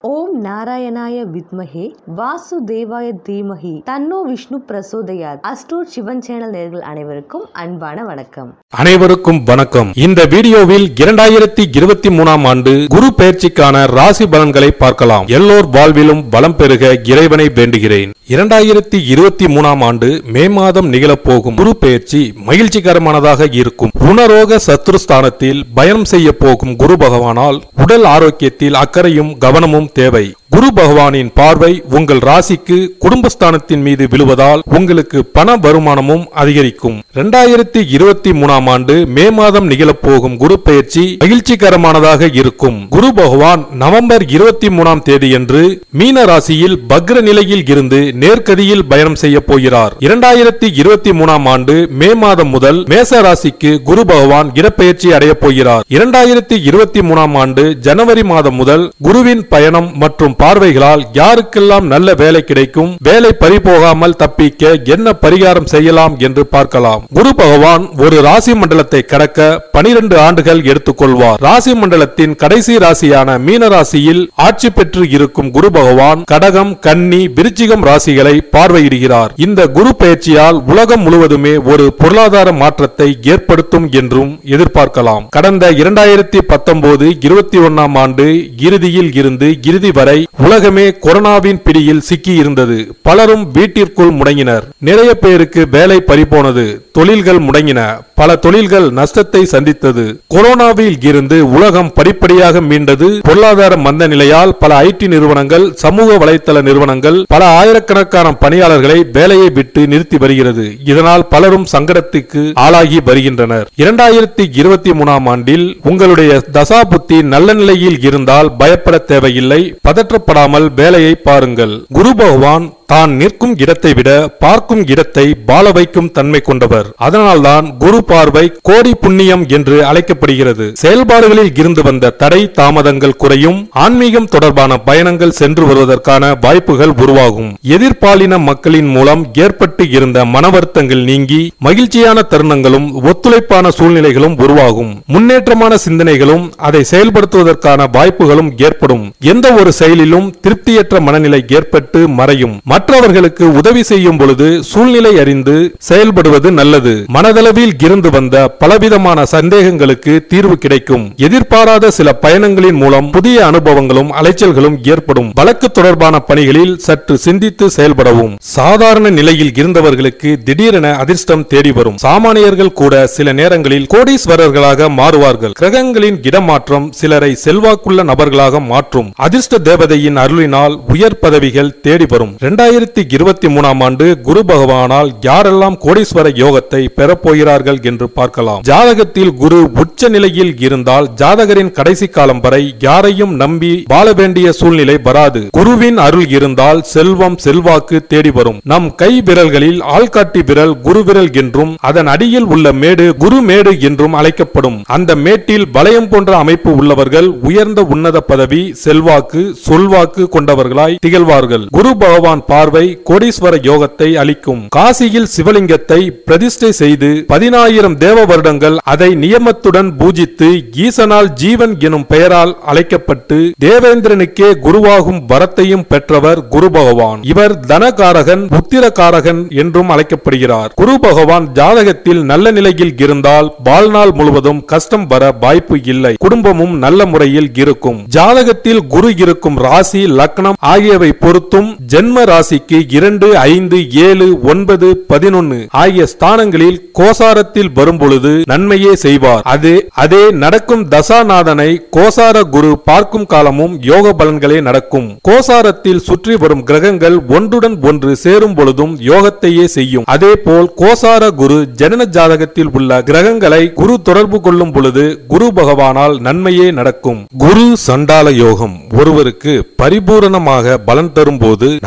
ஓம் நாராயணாய வித்மஹே வாசுதேவாய தீமஹி தன்னோ விஷ்ணு பிரசோதயாத் அஸ்ட்ரோட் சிவன் சேனல் நேர்கள் அனைவருக்கும் அன்பான வணக்கம் அனைவருக்கும் வணக்கம் இந்த வீடியோவில் இரண்டாயிரத்தி இருபத்தி மூணாம் ஆண்டு குரு பயிற்சிக்கான ராசி பலன்களை பார்க்கலாம் எல்லோர் வாழ்விலும் வளம் பெருக இறைவனை வேண்டுகிறேன் இரண்டாயிரத்தி இருபத்தி மூணாம் ஆண்டு மே மாதம் நிகழப்போகும் குரு பயிற்சி மகிழ்ச்சிகரமானதாக இருக்கும் ருணரோக சத்ருஸ்தானத்தில் பயணம் செய்ய போகும் குரு பகவானால் உடல் ஆரோக்கியத்தில் அக்கறையும் கவனமும் தேவை குரு பகவானின் பார்வை உங்கள் ராசிக்கு குடும்பஸ்தானத்தின் மீது விழுவதால் உங்களுக்கு பண வருமானமும் அதிகரிக்கும் இரண்டாயிரத்தி இருபத்தி மூணாம் ஆண்டு மே மாதம் நிகழப்போகும் குரு பயிற்சி மகிழ்ச்சிகரமானதாக இருக்கும் குரு பகவான் நவம்பர் இருபத்தி மூணாம் தேதியன்று மீன ராசியில் பக்ர நிலையில் இருந்து நேர்கதியில் பயணம் செய்ய போகிறார் இரண்டாயிரத்தி இருபத்தி மூணாம் ஆண்டு மே மாதம் முதல் மேச ராசிக்கு குரு பகவான் இடப்பெயர்ச்சி அடையப் போகிறார் இரண்டாயிரத்தி இருபத்தி மூணாம் ஆண்டு ஜனவரி மாதம் முதல் குருவின் பயணம் மற்றும் பார்வைகளால் யாருக்கெல்லாம் நல்ல வேலை கிடைக்கும் வேலை பறிபோகாமல் தப்பிக்க என்ன பரிகாரம் செய்யலாம் என்று பார்க்கலாம் குரு பகவான் ஒரு ராசி மண்டலத்தை கடக்க பனிரெண்டு ஆண்டுகள் எடுத்துக்கொள்வார் ராசி மண்டலத்தின் கடைசி ராசியான மீன ராசியில் ஆட்சி பெற்று இருக்கும் குரு பகவான் கடகம் கன்னி விருச்சிகம் ராசிகளை பார்வையிடுகிறார் இந்த குரு பயிற்சியால் உலகம் முழுவதுமே ஒரு பொருளாதார மாற்றத்தை ஏற்படுத்தும் என்றும் எதிர்பார்க்கலாம் கடந்த இரண்டாயிரத்தி பத்தொன்பது இருபத்தி ஒன்னாம் ஆண்டு இறுதியில் இருந்து இறுதி வரை உலகமே கொரோனாவின் பிடியில் சிக்கி இருந்தது பலரும் வீட்டிற்குள் முடங்கினர் நிறைய பேருக்கு வேலை பறிபோனது தொழில்கள் முடங்கின பல தொழில்கள் நஷ்டத்தை சந்தித்தது கொரோனாவில் இருந்து உலகம் படிப்படியாக மீண்டது பொருளாதார மந்த நிலையால் பல ஐடி நிறுவனங்கள் சமூக வலைத்தள நிறுவனங்கள் பல ஆயிரக்கணக்கான பணியாளர்களை வேலையை விட்டு நிறுத்தி வருகிறது இதனால் பலரும் சங்கடத்துக்கு ஆளாகி வருகின்றனர் இரண்டாயிரத்தி இருபத்தி மூணாம் ஆண்டில் உங்களுடைய தசாபுத்தி நல்ல நிலையில் இருந்தால் பயப்பட தேவையில்லை பதற்றப்படாமல் வேலையை பாருங்கள் குரு பகவான் தான் நிற்கும் இடத்தை விட பார்க்கும் இடத்தை பால வைக்கும் தன்மை கொண்டவர் அதனால்தான் குரு பார்வை கோடி புண்ணியம் என்று அழைக்கப்படுகிறது செயல்பாடுகளில் இருந்து வந்த தடை தாமதங்கள் குறையும் ஆன்மீகம் தொடர்பான பயணங்கள் சென்று வருவதற்கான வாய்ப்புகள் உருவாகும் எதிர்பாலின மக்களின் மூலம் ஏற்பட்டு இருந்த மனவருத்தங்கள் நீங்கி மகிழ்ச்சியான தருணங்களும் ஒத்துழைப்பான சூழ்நிலைகளும் உருவாகும் முன்னேற்றமான சிந்தனைகளும் அதை செயல்படுத்துவதற்கான வாய்ப்புகளும் ஏற்படும் எந்த ஒரு செயலிலும் திருப்தியற்ற மனநிலை ஏற்பட்டு மறையும் மற்றவர்களுக்கு உதவி செய்யும் பொழுது சூழ்நிலை அறிந்து செயல்படுவது நல்லது மனதளவில் இருந்து வந்த பலவிதமான சந்தேகங்களுக்கு தீர்வு கிடைக்கும் எதிர்பாராத சில பயணங்களின் மூலம் புதிய அனுபவங்களும் அலைச்சல்களும் ஏற்படும் வழக்கு தொடர்பான பணிகளில் சற்று சிந்தித்து செயல்படவும் சாதாரண நிலையில் இருந்தவர்களுக்கு திடீரென அதிர்ஷ்டம் தேடி வரும் சாமானியர்கள் கூட சில நேரங்களில் கோடீஸ்வரர்களாக மாறுவார்கள் கிரகங்களின் இடமாற்றம் சிலரை செல்வாக்குள்ள நபர்களாக மாற்றும் அதிர்ஷ்ட தேவதையின் அருளினால் உயர் பதவிகள் தேடி வரும் இரண்டாயிரத்தி இருபத்தி மூணாம் ஆண்டு குரு பகவானால் யாரெல்லாம் கோடீஸ்வர யோகத்தை பெறப்போகிறார்கள் என்று பார்க்கலாம் ஜாதகத்தில் குரு உச்ச நிலையில் இருந்தால் ஜாதகரின் கடைசி காலம் வரை யாரையும் நம்பி வாழ வேண்டிய சூழ்நிலை வராது குருவின் அருள் இருந்தால் செல்வம் செல்வாக்கு தேடி வரும் நம் கை விரல்களில் ஆள்காட்டி விரல் குரு விரல் என்றும் அதன் அடியில் உள்ள மேடு குரு மேடு என்றும் அழைக்கப்படும் அந்த மேட்டில் வளையம் போன்ற அமைப்பு உள்ளவர்கள் உயர்ந்த உன்னத பதவி செல்வாக்கு சொல்வாக்கு கொண்டவர்களாய் திகழ்வார்கள் குரு பகவான் பார்வை கோடீஸ்வர யோகத்தை அளிக்கும் காசியில் சிவலிங்கத்தை பிரதிஷ்டை செய்து பதினாயிரம் தேவ வருடங்கள் அதை நியமத்துடன் பூஜித்து ஈசனால் ஜீவன் எனும் பெயரால் அழைக்கப்பட்டு தேவேந்திரனுக்கே குருவாகும் வரத்தையும் பெற்றவர் குரு பகவான் இவர் தனகாரகன் உத்திரகாரகன் என்றும் அழைக்கப்படுகிறார் குரு பகவான் ஜாதகத்தில் நல்ல நிலையில் இருந்தால் வாழ்நாள் முழுவதும் கஷ்டம் வர வாய்ப்பு இல்லை குடும்பமும் நல்ல முறையில் இருக்கும் ஜாதகத்தில் குரு இருக்கும் ராசி லக்னம் ஆகியவை பொறுத்தும் ஜென்ம ராசிக்கு இரண்டு ஐந்து ஏழு ஒன்பது பதினொன்னு ஆகிய ஸ்தானங்களில் கோசாரத்தில் வரும் பொழுது நன்மையே செய்வார் அது அதே நடக்கும் தசாநாதனை கோசார குரு பார்க்கும் காலமும் யோக பலன்களே நடக்கும் கோசாரத்தில் சுற்றி வரும் கிரகங்கள் ஒன்றுடன் ஒன்று சேரும் பொழுதும் யோகத்தையே செய்யும் அதே போல் கோசார குரு ஜனன ஜாதகத்தில் உள்ள கிரகங்களை குரு தொடர்பு கொள்ளும் பொழுது குரு பகவானால் நன்மையே நடக்கும் குரு சண்டால யோகம் ஒருவருக்கு பரிபூரணமாக பலன் தரும் போது நடக்குமா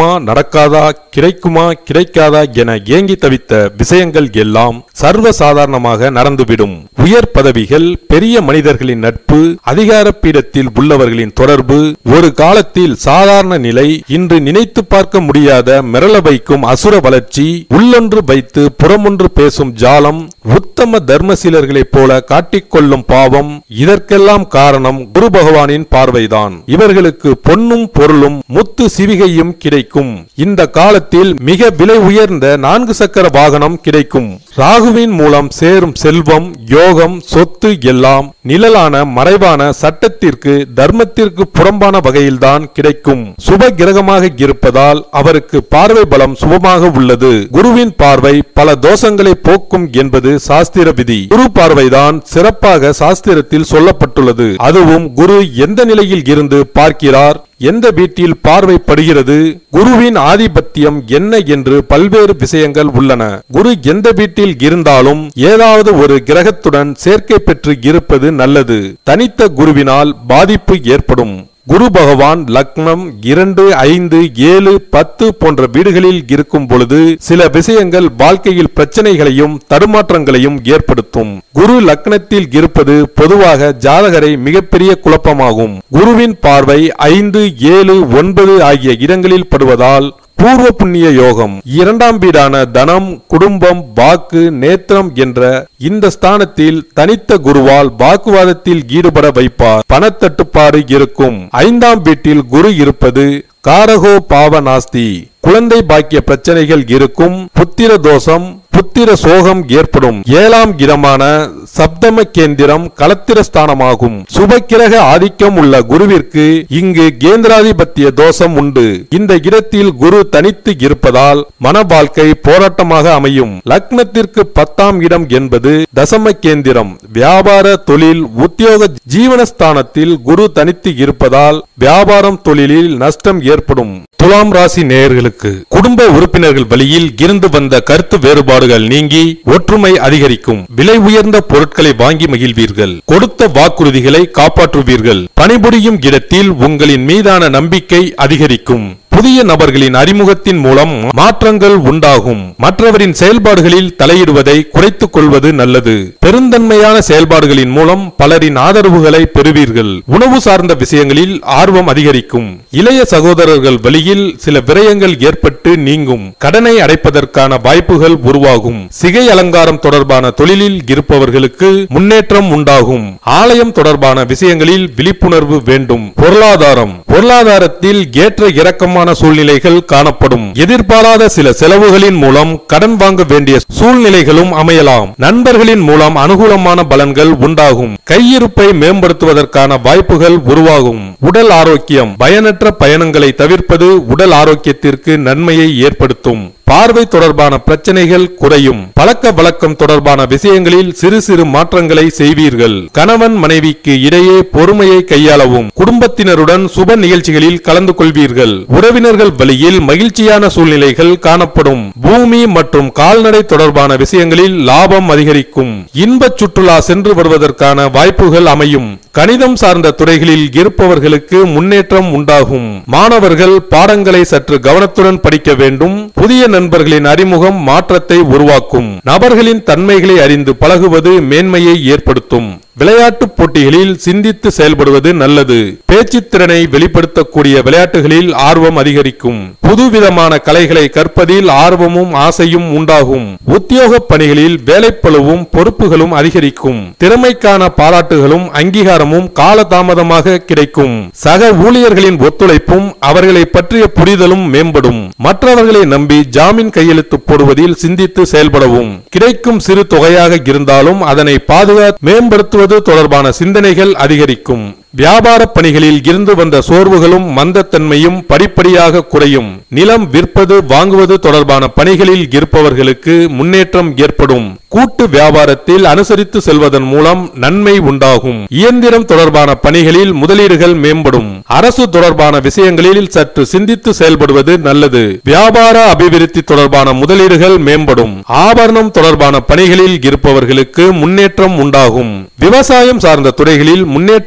நடக்குமா நடக்காதா கிடைக்குமா கிடைக்காதா என ஏங்கி தவித்த விஷயங்கள் எல்லாம் சர்வ சாதாரணமாக நடந்துவிடும் உயர் பதவிகள் பெரிய மனிதர்களின் நட்பு அதிகார பீடத்தில் உள்ளவர்களின் தொடர்பு ஒரு காலத்தில் சாதாரண நிலை இன்று நினைத்து பார்க்க முடியாத மிரள வைக்கும் அசுர வளர்ச்சி உள்ளொன்று வைத்து புறமொன்று பேசும் ஜாலம் உத்தம தர்மசீலர்களைப் போல காட்டிக்கொள்ளும் பாவம் இதற்கெல்லாம் காரணம் குரு பகவானின் பார்வைதான் இவர்களுக்கு பொன்னும் பொருளும் முத்து சிவிகையும் கிடைக்கும் இந்த காலத்தில் மிக விலை உயர்ந்த நான்கு சக்கர வாகனம் கிடைக்கும் ராகுவின் மூலம் சேரும் செல்வம் யோகம் சொத்து எல்லாம் நிழலான மறைவான சட்டத்திற்கு தர்மத்திற்கு புறம்பான வகையில்தான் கிடைக்கும் சுப கிரகமாக இருப்பதால் அவருக்கு பார்வை பலம் சுபமாக உள்ளது குருவின் பார்வை பல தோஷங்களை போக்கும் என்பது சாஸ்திர விதி குரு பார்வைதான் சிறப்பாக சாஸ்திரத்தில் சொல்லப்பட்டுள்ளது அதுவும் குரு எந்த நிலையில் இருந்து பார்க்கிறார் எந்த வீட்டில் பார்வைப்படுகிறது குருவின் ஆதிபத்தியம் என்ன என்று பல்வேறு விஷயங்கள் உள்ளன குரு எந்த வீட்டில் இருந்தாலும் ஏதாவது ஒரு கிரகத்துடன் சேர்க்கை பெற்று இருப்பது நல்லது தனித்த குருவினால் பாதிப்பு ஏற்படும் குரு பகவான் லக்னம் இரண்டு ஐந்து ஏழு பத்து போன்ற வீடுகளில் இருக்கும் பொழுது சில விஷயங்கள் வாழ்க்கையில் பிரச்சனைகளையும் தடுமாற்றங்களையும் ஏற்படுத்தும் குரு லக்னத்தில் இருப்பது பொதுவாக ஜாதகரை மிகப்பெரிய குழப்பமாகும் குருவின் பார்வை ஐந்து ஏழு ஒன்பது ஆகிய இடங்களில் படுவதால் பூர்வ புண்ணிய யோகம் இரண்டாம் வீடான தனம் குடும்பம் வாக்கு நேத்திரம் என்ற இந்த ஸ்தானத்தில் தனித்த குருவால் வாக்குவாதத்தில் ஈடுபட வைப்பார் பணத்தட்டுப்பாடு இருக்கும் ஐந்தாம் வீட்டில் குரு இருப்பது காரகோ பாவ நாஸ்தி குழந்தை பாக்கிய பிரச்சனைகள் இருக்கும் புத்திர தோஷம் புத்திர சோகம் ஏற்படும் ஏழாம் இடமான சப்தம கேந்திரம் களத்திர ஸ்தானமாகும் சுபக்கிரக ஆதிக்கம் உள்ள குருவிற்கு இங்கு கேந்திராதிபத்திய தோஷம் உண்டு இந்த இடத்தில் குரு தனித்து இருப்பதால் மன வாழ்க்கை போராட்டமாக அமையும் லக்னத்திற்கு பத்தாம் இடம் என்பது தசம கேந்திரம் வியாபார தொழில் உத்தியோக ஜீவனஸ்தானத்தில் குரு தனித்து இருப்பதால் வியாபாரம் தொழிலில் நஷ்டம் ஏற்படும் துலாம் ராசி நேயர்களுக்கு குடும்ப உறுப்பினர்கள் வழியில் இருந்து வந்த கருத்து வேறுபாடுகள் நீங்கி ஒற்றுமை அதிகரிக்கும் விலை உயர்ந்த பொருட்களை வாங்கி மகிழ்வீர்கள் கொடுத்த வாக்குறுதிகளை காப்பாற்றுவீர்கள் பணிபுரியும் இடத்தில் உங்களின் மீதான நம்பிக்கை அதிகரிக்கும் புதிய நபர்களின் அறிமுகத்தின் மூலம் மாற்றங்கள் உண்டாகும் மற்றவரின் செயல்பாடுகளில் தலையிடுவதை குறைத்துக் கொள்வது நல்லது பெருந்தன்மையான செயல்பாடுகளின் மூலம் பலரின் ஆதரவுகளை பெறுவீர்கள் உணவு சார்ந்த விஷயங்களில் ஆர்வம் அதிகரிக்கும் இளைய சகோதரர்கள் வழியில் சில விரயங்கள் ஏற்பட்டு நீங்கும் கடனை அடைப்பதற்கான வாய்ப்புகள் உருவாகும் சிகை அலங்காரம் தொடர்பான தொழிலில் இருப்பவர்களுக்கு முன்னேற்றம் உண்டாகும் ஆலயம் தொடர்பான விஷயங்களில் விழிப்புணர்வு வேண்டும் பொருளாதாரம் பொருளாதாரத்தில் ஏற்ற இறக்கமான சூழ்நிலைகள் காணப்படும் எதிர்பாராத சில செலவுகளின் மூலம் கடன் வாங்க வேண்டிய சூழ்நிலைகளும் அமையலாம் நண்பர்களின் மூலம் அனுகூலமான பலன்கள் உண்டாகும் கையிருப்பை மேம்படுத்துவதற்கான வாய்ப்புகள் உருவாகும் உடல் ஆரோக்கியம் பயனற்ற பயணங்களை தவிர்ப்பது உடல் ஆரோக்கியத்திற்கு நன்மையை ஏற்படுத்தும் பார்வை தொடர்பான பிரச்சனைகள் குறையும் பழக்க வழக்கம் தொடர்பான விஷயங்களில் சிறு சிறு மாற்றங்களை செய்வீர்கள் கணவன் மனைவிக்கு இடையே பொறுமையை கையாளவும் குடும்பத்தினருடன் சுப நிகழ்ச்சிகளில் கலந்து கொள்வீர்கள் உறவினர்கள் வழியில் மகிழ்ச்சியான சூழ்நிலைகள் காணப்படும் பூமி மற்றும் கால்நடை தொடர்பான விஷயங்களில் லாபம் அதிகரிக்கும் இன்பச் சுற்றுலா சென்று வருவதற்கான வாய்ப்புகள் அமையும் கணிதம் சார்ந்த துறைகளில் இருப்பவர்களுக்கு முன்னேற்றம் உண்டாகும் மாணவர்கள் பாடங்களை சற்று கவனத்துடன் படிக்க வேண்டும் புதிய நண்பர்களின் அறிமுகம் மாற்றத்தை உருவாக்கும் நபர்களின் தன்மைகளை அறிந்து பழகுவது மேன்மையை ஏற்படுத்தும் விளையாட்டுப் போட்டிகளில் சிந்தித்து செயல்படுவது நல்லது பேச்சுத் திறனை வெளிப்படுத்தக்கூடிய விளையாட்டுகளில் ஆர்வம் அதிகரிக்கும் புதுவிதமான கலைகளை கற்பதில் ஆர்வமும் ஆசையும் உண்டாகும் உத்தியோக பணிகளில் வேலைப்பளுவும் பொறுப்புகளும் அதிகரிக்கும் திறமைக்கான பாராட்டுகளும் அங்கீகாரமும் காலதாமதமாக கிடைக்கும் சக ஊழியர்களின் ஒத்துழைப்பும் அவர்களை பற்றிய புரிதலும் மேம்படும் மற்றவர்களை நம்பி ஜாமீன் கையெழுத்து போடுவதில் சிந்தித்து செயல்படவும் கிடைக்கும் சிறு தொகையாக இருந்தாலும் அதனை பாதுகா மேம்படுத்துவது தொடர்பான சிந்தனைகள் அதிகரிக்கும் வியாபார பணிகளில் இருந்து வந்த சோர்வுகளும் மந்தத்தன்மையும் படிப்படியாக குறையும் நிலம் விற்பது வாங்குவது தொடர்பான பணிகளில் இருப்பவர்களுக்கு முன்னேற்றம் ஏற்படும் கூட்டு வியாபாரத்தில் அனுசரித்து செல்வதன் மூலம் நன்மை உண்டாகும் இயந்திரம் தொடர்பான பணிகளில் முதலீடுகள் மேம்படும் அரசு தொடர்பான விஷயங்களில் சற்று சிந்தித்து செயல்படுவது நல்லது வியாபார அபிவிருத்தி தொடர்பான முதலீடுகள் மேம்படும் ஆபரணம் தொடர்பான பணிகளில் இருப்பவர்களுக்கு முன்னேற்றம் உண்டாகும் விவசாயம் சார்ந்த துறைகளில் முன்னேற்றமான பலன்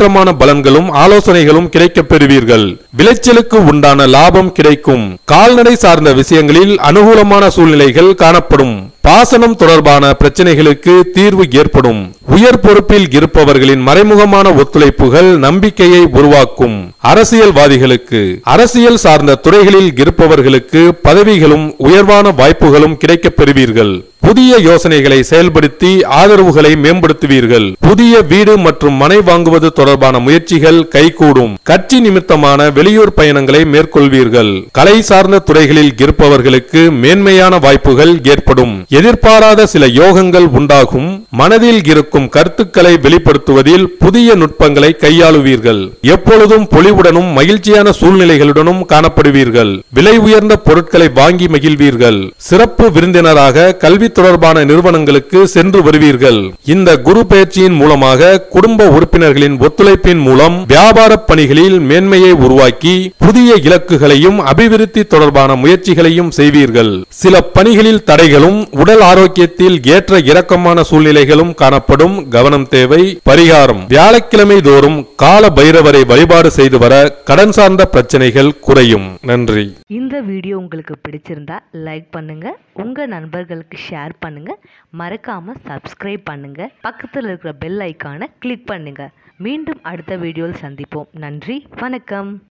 பலன்களும் ஆலோசனைகளும் கிடைக்கப் பெறுவீர்கள் விளைச்சலுக்கு உண்டான லாபம் கிடைக்கும் கால்நடை சார்ந்த விஷயங்களில் அனுகூலமான சூழ்நிலைகள் காணப்படும் பாசனம் தொடர்பான பிரச்சனைகளுக்கு தீர்வு ஏற்படும் உயர் பொறுப்பில் இருப்பவர்களின் மறைமுகமான ஒத்துழைப்புகள் நம்பிக்கையை உருவாக்கும் அரசியல்வாதிகளுக்கு அரசியல் சார்ந்த துறைகளில் இருப்பவர்களுக்கு பதவிகளும் உயர்வான வாய்ப்புகளும் கிடைக்கப் பெறுவீர்கள் புதிய யோசனைகளை செயல்படுத்தி ஆதரவுகளை மேம்படுத்துவீர்கள் புதிய வீடு மற்றும் மனை வாங்குவது தொடர்பான முயற்சிகள் கைகூடும் கட்சி நிமித்தமான வெளியூர் பயணங்களை மேற்கொள்வீர்கள் கலை சார்ந்த துறைகளில் இருப்பவர்களுக்கு மேன்மையான வாய்ப்புகள் ஏற்படும் எதிர்பாராத சில யோகங்கள் உண்டாகும் மனதில் இருக்கும் கருத்துக்களை வெளிப்படுத்துவதில் புதிய நுட்பங்களை கையாளுவீர்கள் எப்பொழுதும் பொலிவுடனும் மகிழ்ச்சியான சூழ்நிலைகளுடனும் காணப்படுவீர்கள் விலை உயர்ந்த பொருட்களை வாங்கி மகிழ்வீர்கள் சிறப்பு விருந்தினராக கல்வி தொடர்பான நிறுவனங்களுக்கு சென்று வருவீர்கள் இந்த குரு பயிற்சியின் மூலமாக குடும்ப உறுப்பினர்களின் ஒத்துழைப்பின் மூலம் வியாபார பணிகளில் மேன்மையை உருவாக்கி புதிய இலக்குகளையும் அபிவிருத்தி தொடர்பான முயற்சிகளையும் செய்வீர்கள் சில பணிகளில் தடைகளும் உடல் ஆரோக்கியத்தில் ஏற்ற இறக்கமான சூழ்நிலைகளும் காணப்படும் கவனம் தேவை பரிகாரம் வியாழக்கிழமை தோறும் கால பைரவரை வழிபாடு செய்து வர கடன் சார்ந்த பிரச்சனைகள் குறையும் நன்றி இந்த வீடியோ உங்களுக்கு பிடிச்சிருந்தா லைக் பண்ணுங்க உங்க நண்பர்களுக்கு ஷேர் பண்ணுங்க மறக்காம சப்ஸ்கிரைப் பண்ணுங்க பக்கத்தில் இருக்கிற பெல் ஐக்கானை கிளிக் பண்ணுங்க மீண்டும் அடுத்த வீடியோவில் சந்திப்போம் நன்றி வணக்கம்